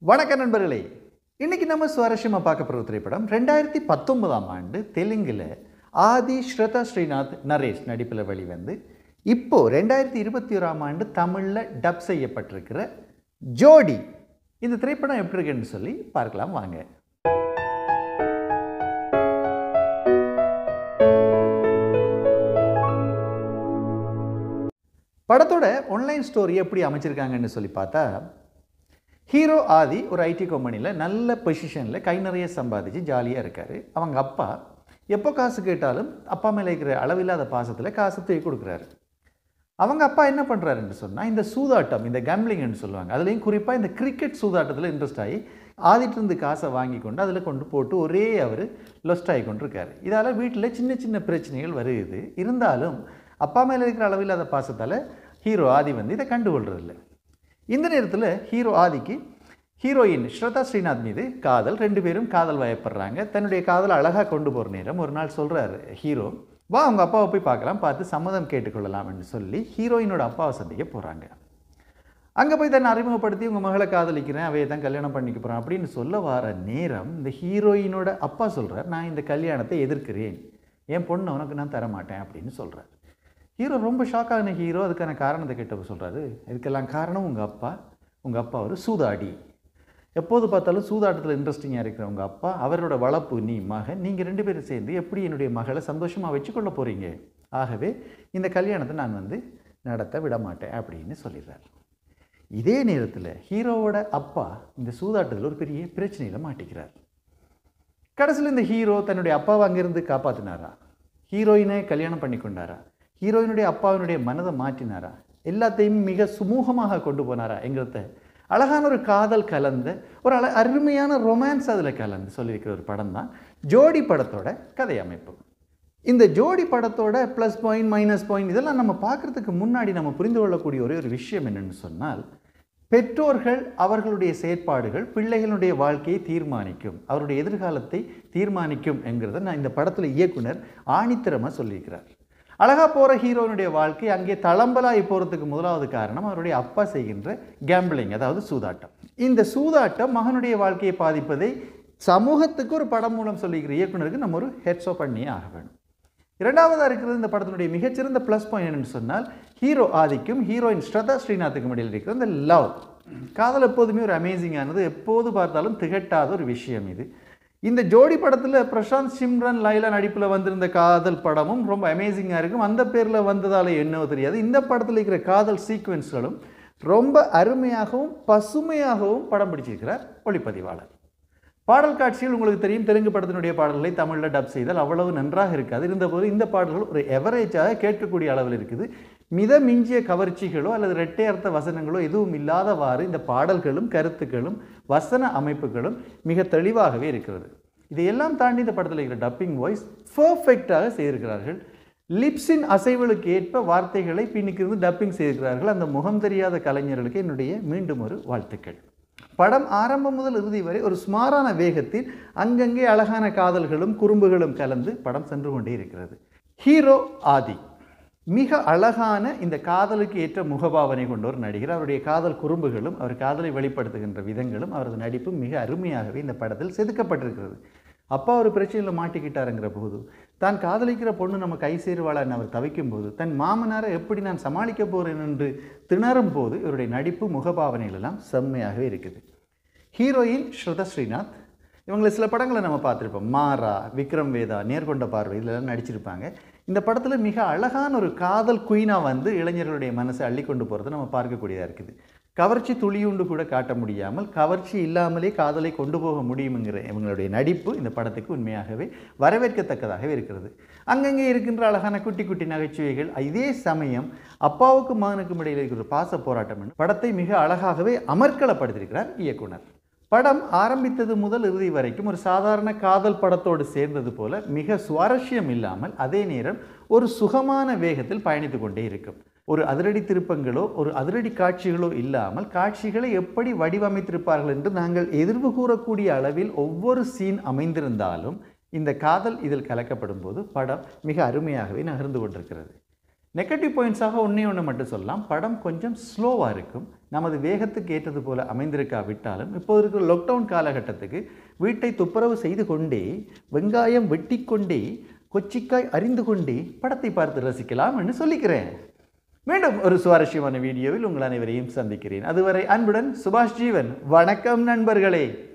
வணக்கம் நண்பர்களே இன்னைக்கு நம்ம சுவாரஸ்யமாக பார்க்க போகிற திரைப்படம் ரெண்டாயிரத்தி பத்தொன்பதாம் ஆண்டு தெலுங்கில் ஆதி ஸ்ரதா ஸ்ரீநாத் நரேஷ் நடிப்பில் வெளிவந்து இப்போ ரெண்டாயிரத்தி இருபத்தி ஓராம் ஆண்டு தமிழில் டப் செய்யப்பட்டிருக்கிற ஜோடி இந்த திரைப்படம் எப்படி இருக்குன்னு சொல்லி பார்க்கலாம் வாங்க படத்தோட ஆன்லைன் ஸ்டோரி எப்படி அமைச்சிருக்காங்கன்னு சொல்லி பார்த்தா ஹீரோ ஆதி ஒரு ஐடி கம்பெனியில் நல்ல பொசிஷனில் கை நிறைய சம்பாதிச்சு ஜாலியாக இருக்கார் அவங்க அப்பா எப்போ காசு கேட்டாலும் அப்பா மேலே இருக்கிற அளவில்லாத பாசத்தில் காசு தூக்கி கொடுக்குறாரு அவங்க அப்பா என்ன பண்ணுறாருன்னு சொன்னால் இந்த சூதாட்டம் இந்த கேம்லிங்னு சொல்லுவாங்க அதுலேயும் குறிப்பாக இந்த கிரிக்கெட் சூதாட்டத்தில் இன்ட்ரெஸ்ட் ஆகி ஆதிட்டிருந்து காசை வாங்கி கொண்டு அதில் கொண்டு போட்டு ஒரே அவர் லொஸ்ட் ஆகி கொண்டிருக்காரு இதால் வீட்டில் சின்ன சின்ன பிரச்சனைகள் வருது இருந்தாலும் அப்பா மேலே இருக்கிற அளவில்லாத பாசத்தால் ஹீரோ ஆதி வந்து இதை கண்டுகொள்றதில்ல இந்த நேரத்தில் ஹீரோ ஆதிக்கு ஹீரோயின் ஸ்ரதா ஸ்ரீநாத் மீது காதல் ரெண்டு பேரும் காதல் வயப்படுறாங்க தன்னுடைய காதலை அழகாக கொண்டு போகிற நேரம் ஒரு நாள் சொல்கிறாரு ஹீரோ வா அவங்க அப்பாவை போய் பார்க்கலாம் பார்த்து சம்மதம் கேட்டுக்கொள்ளலாம்னு சொல்லி ஹீரோயினோட அப்பாவை சந்திக்க போகிறாங்க அங்கே போய் தன்னை அறிமுகப்படுத்தி உங்கள் மகளை காதலிக்கிறேன் அவையை தான் கல்யாணம் பண்ணிக்க போகிறேன் அப்படின்னு சொல்ல வர நேரம் இந்த ஹீரோயினோட அப்பா சொல்கிறார் நான் இந்த கல்யாணத்தை எதிர்க்கிறேன் என் பொண்ணை உனக்கு நான் தரமாட்டேன் அப்படின்னு சொல்கிறார் ஹீரோ ரொம்ப ஷாக் ஆகின ஹீரோ அதுக்கான காரணத்தை கேட்டப்ப சொல்கிறாரு இதுக்கெல்லாம் காரணம் உங்கள் அப்பா உங்கள் அப்பா ஒரு சூதாடி எப்போது பார்த்தாலும் சூதாட்டத்தில் இன்ட்ரெஸ்டிங்காக இருக்கிற உங்கள் அப்பா அவரோட வளர்ப்பு நீ மகன் நீங்கள் ரெண்டு பேரும் சேர்ந்து எப்படி என்னுடைய மகளை சந்தோஷமாக வச்சுக்கொள்ள போகிறீங்க ஆகவே இந்த கல்யாணத்தை நான் வந்து நடத்த விட மாட்டேன் அப்படின்னு சொல்லிடுறார் இதே நேரத்தில் ஹீரோவோட அப்பா இந்த சூதாட்டத்தில் ஒரு பெரிய பிரச்சனையில் மாட்டிக்கிறார் கடைசியில் இந்த ஹீரோ தன்னுடைய அப்பாவை அங்கேருந்து காப்பாற்றினாரா ஹீரோயினை கல்யாணம் பண்ணி கொண்டாரா ஹீரோயினுடைய அப்பாவினுடைய மனதை மாற்றினாரா எல்லாத்தையும் மிக சுமூகமாக கொண்டு போனாரா என்கிறத அழகான ஒரு காதல் கலந்த ஒரு அழ அருமையான ரொமான்ஸ் அதில் கலந்து சொல்லியிருக்கிற ஒரு படம் தான் ஜோடி படத்தோட கதை அமைப்பு இந்த ஜோடி படத்தோட ப்ளஸ் பாயிண்ட் மைனஸ் பாயிண்ட் இதெல்லாம் நம்ம பார்க்குறதுக்கு முன்னாடி நம்ம புரிந்து கொள்ளக்கூடிய ஒரே ஒரு விஷயம் என்னென்னு சொன்னால் பெற்றோர்கள் அவர்களுடைய செயற்பாடுகள் பிள்ளைகளுடைய வாழ்க்கையை தீர்மானிக்கும் அவருடைய எதிர்காலத்தை தீர்மானிக்கும் என்கிறத நான் இந்த படத்தில் இயக்குனர் ஆணித்தரமாக சொல்லியிருக்கிறார் அழகா போகிற ஹீரோனுடைய வாழ்க்கை அங்கே தளம்பலாகி போகிறதுக்கு முதலாவது காரணம் அவருடைய அப்பா செய்கின்ற கேம்பிளிங் அதாவது சூதாட்டம் இந்த சூதாட்டம் மகனுடைய வாழ்க்கையை பாதிப்பதை சமூகத்துக்கு ஒரு படம் மூலம் சொல்லிக்கிற இயக்குனருக்கு நம்ம ஒரு ஹெட்ஸோ பண்ணியே ஆக வேணும் இரண்டாவதாக இருக்கிறது இந்த படத்தினுடைய மிகச்சிறந்த ப்ளஸ் பாயிண்ட் என்னன்னு சொன்னால் ஹீரோ ஆதிக்கும் ஹீரோயின் ஸ்ரதா ஸ்ரீநாத்துக்கும் இடையில் இருக்கிற இந்த லவ் காதல் எப்போதுமே ஒரு அமேசிங்கானது எப்போது பார்த்தாலும் திகட்டாத ஒரு விஷயம் இது இந்த ஜோடி படத்தில் பிரசாந்த் சிம்ரன் லைலா நடிப்பில் வந்திருந்த காதல் படமும் ரொம்ப அமேசிங்காக இருக்கும் அந்த பேரில் வந்ததால் என்னவோ தெரியாது இந்த படத்தில் இருக்கிற காதல் சீக்வென்ஸ்களும் ரொம்ப அருமையாகவும் பசுமையாகவும் படம் பிடிச்சிருக்கிறார் ஒளிப்பதிவாளர் பாடல் காட்சிகள் உங்களுக்கு தெரியும் தெலுங்கு படத்தினுடைய பாடல்களை தமிழில் டப் செய்தால் அவ்வளவு நன்றாக இருக்காது இருந்தபோது இந்த பாடல்கள் ஒரு எவரேஜாக கேட்கக்கூடிய அளவில் இருக்குது மித மிஞ்சிய கவர்ச்சிகளோ அல்லது இரட்டை அர்த்த வசனங்களோ எதுவும் இல்லாதவாறு இந்த பாடல்களும் கருத்துக்களும் வசன அமைப்புகளும் மிக தெளிவாகவே இருக்கிறது இதையெல்லாம் தாண்டி இந்த படத்தில் இருக்கிற டப்பிங் வாய்ஸ் பர்ஃபெக்டாக செய்திருக்கிறார்கள் லிப்ஸின் அசைவுகளுக்கு ஏற்ப வார்த்தைகளை பின்னிக்கிருந்து டப்பிங் செய்திருக்கிறார்கள் அந்த முகம் தெரியாத கலைஞர்களுக்கு என்னுடைய மீண்டும் ஒரு வாழ்த்துக்கள் படம் ஆரம்பம் முதல் இறுதி வரை ஒரு சுமாரான வேகத்தில் அங்கங்கே அழகான காதல்களும் குறும்புகளும் கலந்து படம் சென்று கொண்டே இருக்கிறது ஹீரோ ஆதி மிக அழகான இந்த காதலுக்கு ஏற்ற முகபாவனை கொண்ட ஒரு நடிகர் அவருடைய காதல் குறும்புகளும் அவர் காதலை வெளிப்படுத்துகின்ற விதங்களும் அவரது நடிப்பும் மிக அருமையாகவே இந்த படத்தில் செதுக்கப்பட்டிருக்கிறது அப்பா ஒரு பிரச்சனையில் மாட்டிக்கிட்டாருங்கிற போது தான் காதலிக்கிற பொண்ணு நம்ம கை சேருவாளான்னு அவர் தவிக்கும் போது தன் மாமனாரை எப்படி நான் சமாளிக்க போகிறேன் என்று திணறும் போது இவருடைய நடிப்பு முகபாவனைகள் எல்லாம் செம்மையாகவே இருக்குது ஹீரோயின் ஸ்ருதா ஸ்ரீநாத் இவங்களை சில படங்களை நம்ம பார்த்துருப்போம் மாறா விக்ரம் வேதா நேர்கொண்ட பார்வை இதெல்லாம் நடிச்சிருப்பாங்க இந்த படத்தில் மிக அழகான ஒரு காதல் குயினாக வந்து இளைஞர்களுடைய மனசை அள்ளி கொண்டு போகிறத நம்ம பார்க்கக்கூடியதாக இருக்குது கவர்ச்சி துளியுண்டு கூட காட்ட முடியாமல் கவர்ச்சி இல்லாமலே காதலை கொண்டு போக முடியுங்கிற இவங்களுடைய நடிப்பு இந்த படத்துக்கு உண்மையாகவே வரவேற்கத்தக்கதாகவே இருக்கிறது அங்கங்கே இருக்கின்ற அழகான குட்டி குட்டி நகைச்சுவைகள் இதே சமயம் அப்பாவுக்கும் மகனுக்கும் இடையில் இருக்கிற பாச போராட்டம் என்று படத்தை மிக அழகாகவே அமர்க்களப்படுத்தியிருக்கிறார் இயக்குனர் படம் ஆரம்பித்தது முதல் இறுதி வரைக்கும் ஒரு சாதாரண காதல் படத்தோடு சேர்ந்தது போல மிக சுவாரஸ்யம் இல்லாமல் அதே நேரம் ஒரு சுகமான வேகத்தில் பயணித்து கொண்டே இருக்கும் ஒரு அதிரடி திருப்பங்களோ ஒரு அதிரடி காட்சிகளோ இல்லாமல் காட்சிகளை எப்படி வடிவமைத்திருப்பார்கள் என்று நாங்கள் எதிர்வு கூறக்கூடிய அளவில் ஒவ்வொரு சீன் அமைந்திருந்தாலும் இந்த காதல் இதில் கலக்கப்படும் போது படம் மிக அருமையாகவே நகர்ந்து கொண்டிருக்கிறது நெகட்டிவ் பாயிண்ட்ஸாக ஒன்றே ஒன்று மட்டும் சொல்லலாம் படம் கொஞ்சம் ஸ்லோவாக இருக்கும் நமது வேகத்துக்கு ஏற்றது போல அமைந்திருக்காவிட்டாலும் இப்போ இருக்கிற லாக்டவுன் காலகட்டத்துக்கு வீட்டை துப்புரவு செய்து கொண்டே வெங்காயம் வெட்டி கொண்டே கொச்சிக்காய் அறிந்து கொண்டே படத்தை பார்த்து ரசிக்கலாம் என்று சொல்லிக்கிறேன் மீண்டும் ஒரு சுவாரஸ்யமான வீடியோவில் உங்கள் அனைவரையும் சந்திக்கிறேன் அதுவரை அன்புடன் சுபாஷ் ஜீவன் வணக்கம் நண்பர்களே